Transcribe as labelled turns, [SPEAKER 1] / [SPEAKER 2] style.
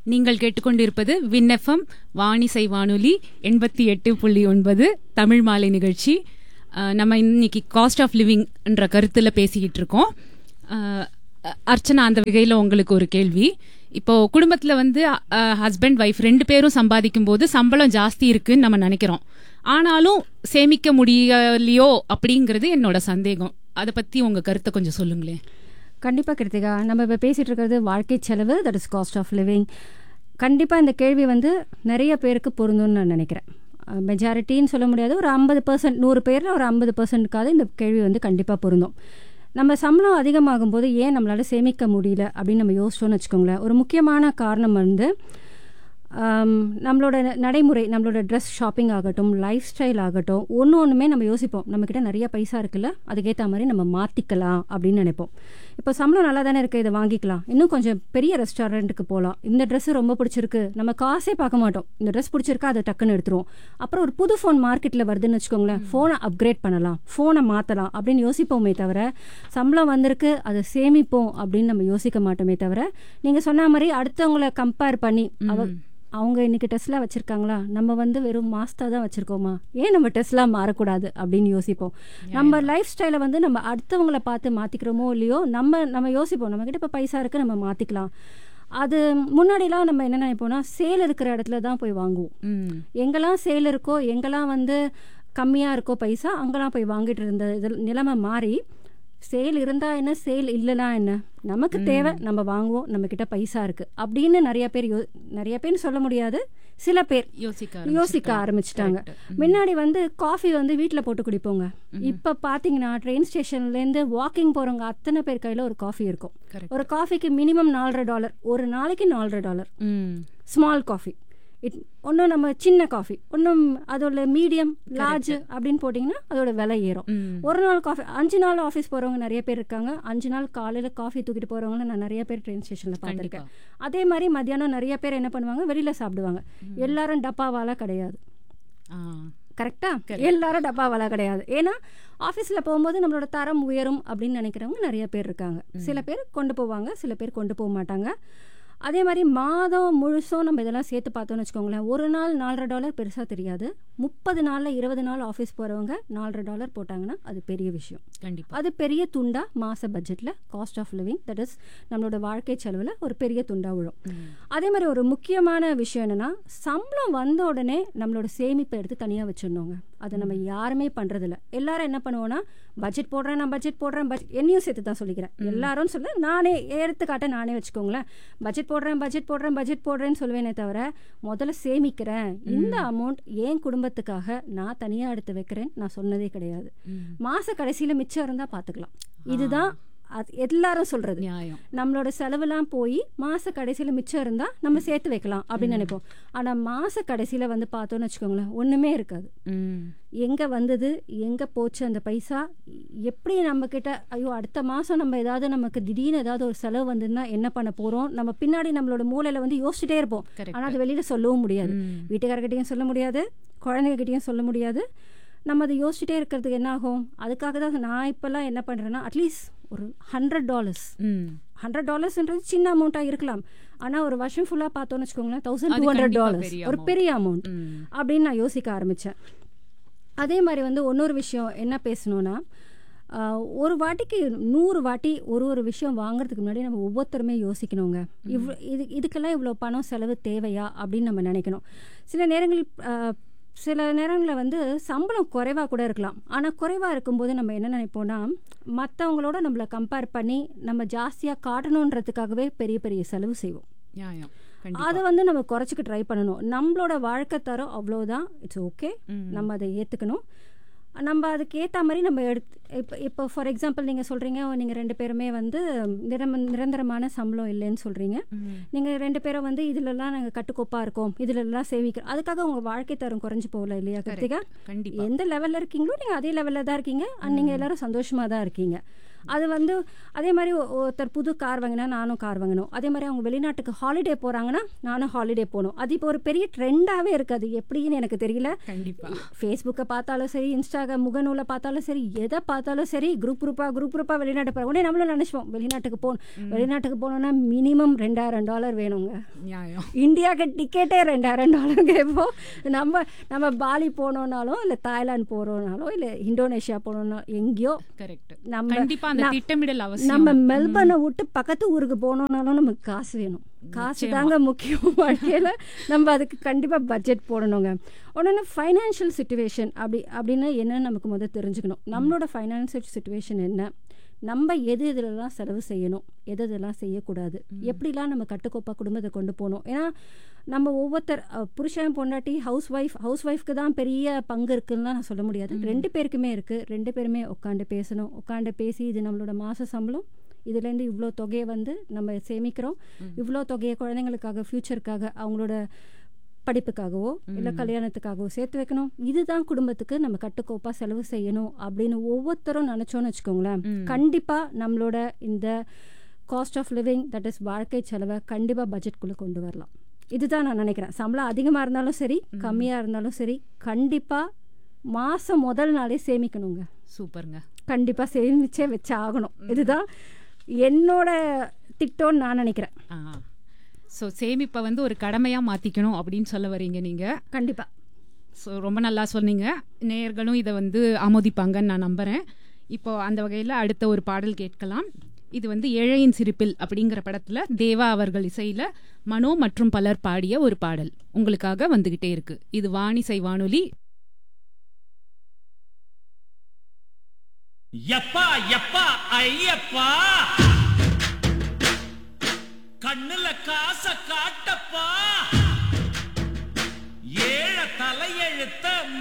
[SPEAKER 1] நீங்கள் கேட்டுக்கொண்டிருப்பது விண்ணெஃபம் வாணிசை வானொலி எண்பத்தி எட்டு புள்ளி ஒன்பது தமிழ் மாலை நிகழ்ச்சி அஹ், நம்ம இன்னைக்கு காஸ்ட் ஆஃப் லிவிங்ன்ற கருத்தில் பேசிக்கிட்டு இருக்கோம் அஹ், அர்ச்சனா அந்த வகையில் உங்களுக்கு ஒரு கேள்வி இப்போ குடும்பத்தில் வந்து ஹஸ்பண்ட் ஒய்ஃப் ரெண்டு பேரும் சம்பாதிக்கும் போது சம்பளம் ஜாஸ்தி இருக்குன்னு நம்ம நினைக்கிறோம் ஆனாலும் சேமிக்க முடியலையோ அப்படிங்கிறது என்னோட சந்தேகம் அதை பற்றி உங்கள் கருத்தை கொஞ்சம் சொல்லுங்களேன்
[SPEAKER 2] கண்டிப்பாக கிருத்திகா நம்ம இப்போ பேசிகிட்டு இருக்கிறது வாழ்க்கை செலவு that is cost of living கண்டிப்பாக இந்த கேள்வி வந்து நிறைய பேருக்கு பொருந்தும்னு நான் நினைக்கிறேன் மெஜாரிட்டின்னு சொல்ல முடியாது ஒரு ஐம்பது பர்சன்ட் நூறு பேரில் ஒரு ஐம்பது பர்சன்ட்டுக்காவது இந்த கேள்வி வந்து கண்டிப்பாக பொருந்தும் நம்ம சம்பளம் அதிகமாகும் போது ஏன் நம்மளால் சேமிக்க முடியல அப்படின்னு நம்ம யோசிச்சோன்னு வச்சுக்கோங்களேன் ஒரு முக்கியமான காரணம் வந்து ஆம், நம்மளோட ந- நடைமுறை நம்மளோட ட்ரெஸ் ஷாப்பிங் ஆகட்டும் லைஃப் ஸ்டைல் ஆகட்டும் ஒன்று ஒன்றுமே நம்ம யோசிப்போம் நம்மக்கிட்ட நிறைய பைசா இருக்குல்ல அதுக்கேற்ற மாதிரி நம்ம மாற்றிக்கலாம் அப்படின்னு நினைப்போம் இப்போ சம்பளம் நல்லா தானே இருக்குது இதை வாங்கிக்கலாம் இன்னும் கொஞ்சம் பெரிய ரெஸ்டாரண்ட்டுக்கு போகலாம் இந்த ட்ரெஸ்ஸு ரொம்ப பிடிச்சிருக்கு நம்ம காசே பார்க்க மாட்டோம் இந்த ட்ரெஸ் பிடிச்சிருக்கா அதை டக்குன்னு எடுத்துருவோம் அப்புறம் ஒரு புது ஃபோன் மார்க்கெட்டில் வருதுன்னு வச்சுக்கோங்களேன் ஃபோனை அப்கிரேட் பண்ணலாம் ஃபோனை மாற்றலாம் அப்படின்னு யோசிப்போமே தவிர சம்பளம் வந்திருக்கு அதை சேமிப்போம் அப்படின்னு நம்ம யோசிக்க மாட்டோமே தவிர நீங்கள் சொன்ன மாதிரி அடுத்தவங்கள கம்பேர் பண்ணி அவ அவங்க இன்னைக்கு டெஸ்லா வச்சிருக்காங்களா நம்ம வந்து வெறும் மாஸ்டா தான் வச்சிருக்கோமா ஏன் நம்ம டெஸ்லா மாறக்கூடாது அப்படின்னு யோசிப்போம் நம்ம லைஃப் ஸ்டைலை வந்து நம்ம அடுத்தவங்கள பார்த்து மாத்திக்கிறோமோ இல்லையோ நம்ம நம்ம யோசிப்போம் நம்ம கிட்ட இப்போ பைசா இருக்கு நம்ம மாத்திக்கலாம் அது முன்னாடிலாம் நம்ம என்ன நினைப்போம்னா சேல் இருக்கிற இடத்துல தான் போய் வாங்குவோம்
[SPEAKER 1] ம்
[SPEAKER 2] எங்கெல்லாம் சேல் இருக்கோ எங்கெல்லாம் வந்து கம்மியாக இருக்கோ பைசா அங்கெல்லாம் போய் வாங்கிட்டு இருந்த இது நிலைமை மாறி சேல் இருந்தா என்ன சேல் இல்லைனா என்ன நமக்கு தேவை நம்ம வாங்குவோம் நம்ம கிட்ட பைசா இருக்கு அப்படின்னு நிறைய பேர் யோ நிறைய பேர் சொல்ல முடியாது சில பேர்
[SPEAKER 1] யோசிக்க
[SPEAKER 2] யோசிக்க ஆரம்பிச்சிட்டாங்க முன்னாடி வந்து காஃபி வந்து வீட்டில் போட்டு குடிப்போங்க இப்போ பார்த்தீங்கன்னா ட்ரெயின் ஸ்டேஷன்லேருந்து வாக்கிங் போகிறவங்க அத்தனை பேர் கையில் ஒரு காஃபி இருக்கும்
[SPEAKER 1] Correct.
[SPEAKER 2] ஒரு காஃபிக்கு மினிமம் நாலரை டாலர் ஒரு நாளைக்கு நாலரை டாலர்
[SPEAKER 1] ம்
[SPEAKER 2] ஸ்மால் காஃபி இட் ஒன்றும் நம்ம சின்ன காஃபி ஒன்றும் அதோட மீடியம் லார்ஜ் அப்படின்னு போட்டிங்கன்னா அதோட விலை ஏறும்
[SPEAKER 1] ம்
[SPEAKER 2] ஒரு நாள் காஃபி அஞ்சு நாள் ஆஃபீஸ் போகிறவங்க நிறைய பேர் இருக்காங்க அஞ்சு நாள் காலையில் காஃபி தூக்கிட்டு போகிறவங்கள நான் நிறைய பேர் ட்ரெயின் ஸ்டேஷனில் பார்த்துருக்கேன் அதே மாதிரி மத்தியானம் நிறைய பேர் என்ன பண்ணுவாங்க வெளியில் சாப்பிடுவாங்க எல்லாரும் டப்பாவால கிடையாது
[SPEAKER 1] ஆ
[SPEAKER 2] கரெக்டா எல்லாரும் டப்பாவால கிடையாது ஏன்னா ஆஃபீஸில் போகும்போது நம்மளோட தரம் உயரும் அப்படின்னு நினைக்கிறவங்க நிறைய பேர் இருக்காங்க சில பேர் கொண்டு போவாங்க சில பேர் கொண்டு போக மாட்டாங்க அதே மாதிரி மாதம் முழுசும் நம்ம இதெல்லாம் சேர்த்து பார்த்தோம்னு வச்சுக்கோங்களேன் ஒரு நாள் நாலரை டாலர் பெருசாக தெரியாது முப்பது நாளில் இருபது நாள் ஆஃபீஸ் போகிறவங்க நாலரை டாலர் போட்டாங்கன்னா அது பெரிய விஷயம்
[SPEAKER 1] கண்டிப்பா
[SPEAKER 2] அது பெரிய துண்டா மாச பட்ஜெட்டில் cost of living that is நம்மளோட வாழ்க்கை செலவில் ஒரு பெரிய துண்டா விழும் அதே மாதிரி ஒரு முக்கியமான விஷயம் என்னன்னா சம்பளம் வந்த உடனே நம்மளோட சேமிப்பை எடுத்து தனியாக வச்சிடணுங்க அதை நம்ம யாருமே பண்றதில்ல எல்லாரும் என்ன பண்ணுவோம்னா பட்ஜெட் போடுறேன் நான் பட்ஜெட் போடுறேன் பட்ஜெட் என்னையும் சேர்த்து தான் சொல்லிக்கிறேன் எல்லாரும் சொல்ல நானே எடுத்துக்காட்ட நானே வச்சுக்கோங்களேன் பட்ஜெட் போடுறேன் பட்ஜெட் போடுறேன் பட்ஜெட் போடுறேன்னு சொல்லுவேனே தவிர முதல்ல சேமிக்கிறேன் இந்த அமௌண்ட் என் குடும்பத்துக்காக நான் தனியாக எடுத்து வைக்கிறேன் நான் சொன்னதே கிடையாது மாச கடைசியில் மிச்சம் இருந்தால் பார்த்துக்கலாம் இதுதான் அது எல்லாரும் சொல்றது
[SPEAKER 1] நியாயம்
[SPEAKER 2] நம்மளோட செலவெல்லாம் போய் மாச கடைசியில் மிச்சம் இருந்தால் நம்ம சேர்த்து வைக்கலாம் அப்படின்னு நினைப்போம் ஆனால் மாச கடைசியில் வந்து பார்த்தோன்னு வச்சுக்கோங்களேன் ஒன்றுமே இருக்காது
[SPEAKER 1] ம்
[SPEAKER 2] எங்கே வந்தது எங்கே போச்சு அந்த பைசா எப்படி நம்மக்கிட்ட ஐயோ அடுத்த மாதம் நம்ம ஏதாவது நமக்கு திடீர்னு ஏதாவது ஒரு செலவு வந்ததுன்னா என்ன பண்ண போகிறோம் நம்ம பின்னாடி நம்மளோட மூளையில் வந்து யோசிச்சுட்டே இருப்போம்
[SPEAKER 1] Correct.
[SPEAKER 2] ஆனால் அது வெளியில் சொல்லவும் முடியாது
[SPEAKER 1] ம்.
[SPEAKER 2] வீட்டுக்காரர்கிட்டையும் சொல்ல முடியாது குழந்தைகிட்டையும் சொல்ல முடியாது நம்ம அதை யோசிச்சுட்டே இருக்கிறதுக்கு என்ன ஆகும் அதுக்காக தான் நான் இப்போல்லாம் என்ன பண்ணுறேன்னா அட்லீஸ்ட் ஒரு ஹண்ட்ரட் டாலர்ஸ்
[SPEAKER 1] ம்
[SPEAKER 2] ஹண்ட்ரட் டாலர்ஸ்ன்றது சின்ன அமௌண்ட்டாக இருக்கலாம் ஆனால் ஒரு வருஷம் ஃபுல்லாக பார்த்தோன்னு வச்சுக்கோங்களேன் தௌசண்ட்
[SPEAKER 1] அது
[SPEAKER 2] டூ ஹண்ட்ரட்
[SPEAKER 1] கண்டிப்பா
[SPEAKER 2] டாலர்ஸ்
[SPEAKER 1] பெரிய
[SPEAKER 2] ஒரு
[SPEAKER 1] amount.
[SPEAKER 2] பெரிய அமௌண்ட்
[SPEAKER 1] ம்
[SPEAKER 2] அப்படின்னு நான் யோசிக்க ஆரம்பித்தேன் அதே மாதிரி வந்து இன்னொரு விஷயம் என்ன பேசணும்னா ஆஹ், ஒரு வாட்டிக்கு நூறு வாட்டி ஒரு ஒரு விஷயம் வாங்குறதுக்கு முன்னாடி நம்ம ஒவ்வொருத்தருமே யோசிக்கணுங்க இவ் இது இதுக்கெல்லாம் இவ்வளோ பணம் செலவு தேவையா அப்படின்னு நம்ம நினைக்கணும் சில நேரங்களில் ஆஹ், சில நேரங்களில் வந்து சம்பளம் குறைவாக கூட இருக்கலாம் ஆனால் குறைவாக இருக்கும்போது நம்ம என்ன நினைப்போம்னா மற்றவங்களோட நம்மளை கம்பேர் பண்ணி நம்ம ஜாஸ்தியாக காட்டணுன்றதுக்காகவே பெரிய பெரிய செலவு செய்வோம்
[SPEAKER 1] நியாயம் கண்டிப்பா
[SPEAKER 2] அதை வந்து நம்ம குறைச்சிக்க ட்ரை பண்ணணும் நம்மளோட வாழ்க்கை தரம் அவ்வளோதான் இட்ஸ் ஓகே
[SPEAKER 1] ம்.
[SPEAKER 2] நம்ம அதை ஏற்றுக்கணும் நம்ம அதுக்கு ஏற்ற மாதிரி நம்ம எடுத்து இப்போ இப்போ ஃபார் எக்ஸாம்பிள் நீங்கள் சொல்கிறீங்க நீங்கள் ரெண்டு பேருமே வந்து நிரம நிரந்தரமான சம்பளம் இல்லைன்னு சொல்கிறீங்க
[SPEAKER 1] ம்.
[SPEAKER 2] நீங்கள் ரெண்டு பேரும் வந்து இதிலெல்லாம் நாங்கள் கட்டுக்கோப்பாக இருக்கோம் இதிலெல்லாம் சேமிக்கிறோம் அதுக்காக உங்கள் வாழ்க்கை தரம் குறைஞ்சு போகல இல்லையா கிருத்திகா
[SPEAKER 1] கண்டிப்பா
[SPEAKER 2] எந்த லெவலில் இருக்கீங்களோ நீங்கள் அதே லெவலில் தான் இருக்கீங்க அண்ட் நீங்கள் எல்லாரும் சந்தோஷமாக தான் இருக்கீங்க அது வந்து அதே மாதிரி ஒ- ஒருத்தர் புது கார் வாங்கினா நானும் கார் வாங்கணும் அதே மாதிரி அவங்க வெளிநாட்டுக்கு ஹாலிடே போகிறாங்கன்னா நானும் ஹாலிடே போகணும் அது இப்போ ஒரு பெரிய ட்ரெண்டாகவே இருக்குது எப்படின்னு எனக்கு தெரியல
[SPEAKER 1] கண்டிப்பா
[SPEAKER 2] ஃபேஸ்புக்கை பார்த்தாலும் சரி இன்ஸ்டாகிராம் முகநூலை பார்த்தாலும் சரி எதை பார்த்தாலும் சரி குரூப் குரூப்பாக குரூப் குரூப்பாக வெளிநாட்டு போகிற உடனே நம்மளும் நினச்சிப்போம் வெளிநாட்டுக்கு போகணும் வெளிநாட்டுக்கு போகணுன்னா மினிமம் ரெண்டாயிரம் டாலர் வேணுங்க
[SPEAKER 1] நியாயம்
[SPEAKER 2] இந்தியாவுக்கு டிக்கெட்டே ரெண்டாயிரம் டாலர் கேட்போம் நம்ம நம்ம பாலி போனோம்னாலும் இல்லை தாய்லாந்து போகிறோம்னாலும் இல்லை இந்தோனேஷியா போனோம்னா எங்கேயோ
[SPEAKER 1] கரெக்ட்
[SPEAKER 2] நம்ம
[SPEAKER 1] கண்டிப்பா அந்த
[SPEAKER 2] நான்-
[SPEAKER 1] திட்டமிடல் அவசியம்
[SPEAKER 2] நம்ம மெல்பர்னை விட்டு பக்கத்து ஊருக்கு போனோம்னாலும் நமக்கு காசு வேணும் காசு தாங்க முக்கியம் வாழ்க்கையில் நம்ம அதுக்கு கண்டிப்பாக பட்ஜெட் போடணுங்க உடனே ஃபைனான்ஷியல் சுச்சுவேஷன் அப்படி அப்படின்னு என்னன்னு நமக்கு முதல் தெரிஞ்சுக்கணும் நம்மளோட ஃபைனான்சியல் சுச்சுவேஷன் என்ன நம்ம எது எதுலலாம் செலவு செய்யணும் எது எதெல்லாம் செய்யக்கூடாது எப்படிலாம் நம்ம கட்டுக்கோப்பாக குடும்பத்தை கொண்டு போகணும் ஏன்னா நம்ம ஒவ்வொருத்தர் அஹ், புருஷன் பொண்டாட்டி ஹவுஸ் ஒய்ஃப் ஹவுஸ் ஒய்ஃப்க்கு தான் பெரிய பங்கு இருக்குன்னு நான் சொல்ல முடியாது ரெண்டு பேருக்குமே இருக்குது ரெண்டு பேருமே உட்காந்து பேசணும் உட்காந்து பேசி இது நம்மளோட மாத சம்பளம் இதுலேருந்து இவ்வளோ தொகையை வந்து நம்ம சேமிக்கிறோம் இவ்வளோ தொகையை குழந்தைங்களுக்காக ஃப்யூச்சருக்காக அவங்களோட படிப்புக்காகவோ இல்லை கல்யாணத்துக்காகவோ சேர்த்து வைக்கணும் இதுதான் குடும்பத்துக்கு நம்ம கட்டுக்கோப்பாக செலவு செய்யணும் அப்படின்னு ஒவ்வொருத்தரும் நினச்சோன்னு வச்சுக்கோங்களேன் கண்டிப்பாக நம்மளோட இந்த cost of living that is வாழ்க்கை செலவை கண்டிப்பாக பட்ஜெட்குள்ளே கொண்டு வரலாம் இதுதான் நான் நினைக்கிறேன் சம்பளம் அதிகமாக இருந்தாலும் சரி கம்மியாக இருந்தாலும் சரி கண்டிப்பாக மாதம் முதல் நாளே சேமிக்கணுங்க
[SPEAKER 1] சூப்பருங்க
[SPEAKER 2] கண்டிப்பாக சேமிச்சே வச்சு ஆகணும் இதுதான் என்னோட திட்டம்னு நான் நினைக்கிறேன்
[SPEAKER 1] ஆ ஸோ சேமிப்பை வந்து ஒரு கடமையா மாத்திக்கணும் அப்படின்னு சொல்ல வரீங்க நீங்க
[SPEAKER 2] கண்டிப்பாக
[SPEAKER 1] ஸோ ரொம்ப நல்லா சொன்னீங்க நேயர்களும் இதை வந்து ஆமோதிப்பாங்கன்னு நான் நம்புறேன் இப்போ அந்த வகையில் அடுத்த ஒரு பாடல் கேட்கலாம் இது வந்து ஏழையின் சிரிப்பில் அப்படிங்கிற படத்துல தேவா அவர்கள் இசையில மனோ மற்றும் பலர் பாடிய ஒரு பாடல் உங்களுக்காக வந்துகிட்டே இருக்கு இது வாணிசை வானொலி
[SPEAKER 3] எப்பா எப்பா ஐயப்பா கண்ணுல காச காட்டப்பா ஏழ தலையெழுத்த